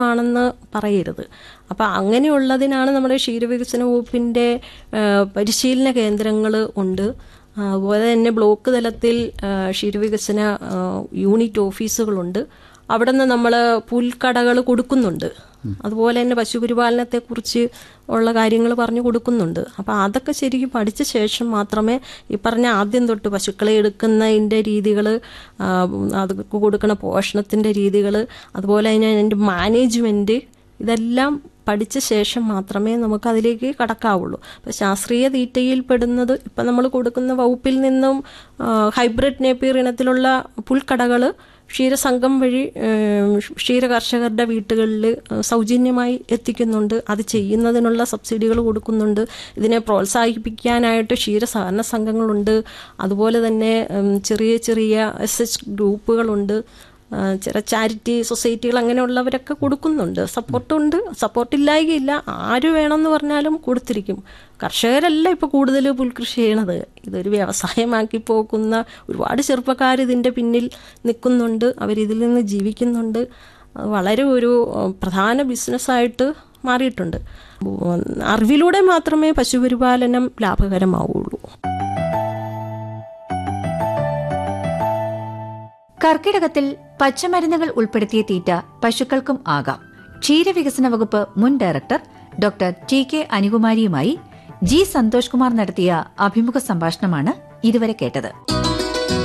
ആണെന്ന് പറയരുത് അപ്പം അങ്ങനെയുള്ളതിനാണ് നമ്മുടെ ക്ഷീരവികസന വകുപ്പിൻ്റെ പരിശീലന കേന്ദ്രങ്ങൾ ഉണ്ട് ആ, അതുപോലെ തന്നെ ബ്ലോക്ക് തലത്തിൽ ആ, ക്ഷീരവികസന ആ, യൂണിറ്റ് ഓഫീസുകളുണ്ട് അവിടെ നിന്ന് നമ്മൾ പുൽക്കടകൾ കൊടുക്കുന്നുണ്ട് അതുപോലെ തന്നെ പശുപരിപാലനത്തെക്കുറിച്ച് ഉള്ള കാര്യങ്ങൾ പറഞ്ഞു കൊടുക്കുന്നുണ്ട് അപ്പോൾ അതൊക്കെ ശരിക്കും പഠിച്ച ശേഷം മാത്രമേ ഈ പറഞ്ഞ ആദ്യം തൊട്ട് പശുക്കളെ എടുക്കുന്നതിൻ്റെ രീതികൾ അത് കൊടുക്കുന്ന പോഷണത്തിൻ്റെ രീതികൾ അതുപോലെ തന്നെ അതിൻ്റെ മാനേജ്മെൻറ്റ് ഇതെല്ലാം പഠിച്ച ശേഷം മാത്രമേ നമുക്ക് അതിലേക്ക് കടക്കാവുള്ളൂ അപ്പോൾ ശാസ്ത്രീയ തീറ്റയിൽ പെടുന്നത് ഇപ്പം നമ്മൾ കൊടുക്കുന്ന വകുപ്പിൽ നിന്നും ആ, ഹൈബ്രിഡ് നേപ്പിയർ ഇനത്തിലുള്ള പുൽക്കടകൾ ക്ഷീരസംഘം വഴി ഏം, ക്ഷീര കർഷകരുടെ വീട്ടുകളിൽ സൗജന്യമായി എത്തിക്കുന്നുണ്ട് അത് ചെയ്യുന്നതിനുള്ള സബ്സിഡികൾ കൊടുക്കുന്നുണ്ട് ഇതിനെ പ്രോത്സാഹിപ്പിക്കാനായിട്ട് ക്ഷീര സഹകരണ സംഘങ്ങളുണ്ട് അതുപോലെ തന്നെ ഉം, ചെറിയ ചെറിയ എസ് എച്ച് ഗ്രൂപ്പുകളുണ്ട് ആ, ചില ചാരിറ്റി സൊസൈറ്റികൾ അങ്ങനെയുള്ളവരൊക്കെ കൊടുക്കുന്നുണ്ട് സപ്പോർട്ടുണ്ട് സപ്പോർട്ടില്ലായികയില്ല ആര് വേണമെന്ന് പറഞ്ഞാലും കൊടുത്തിരിക്കും കർഷകരല്ല ഇപ്പോൾ കൂടുതൽ പുൽകൃഷി ചെയ്യണത് ഇതൊരു വ്യവസായമാക്കി പോകുന്ന ഒരുപാട് ചെറുപ്പക്കാർ ഇതിൻ്റെ പിന്നിൽ നിൽക്കുന്നുണ്ട് അവരിതിൽ നിന്ന് ജീവിക്കുന്നുണ്ട് അത് വളരെ ഒരു ഉം, പ്രധാന ബിസിനസ്സായിട്ട് മാറിയിട്ടുണ്ട് ഉം, അറിവിലൂടെ മാത്രമേ പശുപരിപാലനം ലാഭകരമാവുള്ളൂ കർക്കിടകത്തിൽ പച്ചമരുന്നുകൾ ഉൾപ്പെടുത്തിയ തീറ്റ പശുക്കൾക്കും ആകാം ക്ഷീരവികസന വകുപ്പ് മുൻ ഡയറക്ടർ ഡോക്ടർ ടി കെ അനുകുമാരിയുമായി ജി സന്തോഷ് കുമാർ നടത്തിയ അഭിമുഖ സംഭാഷണമാണ് ഇതുവരെ കേട്ടത്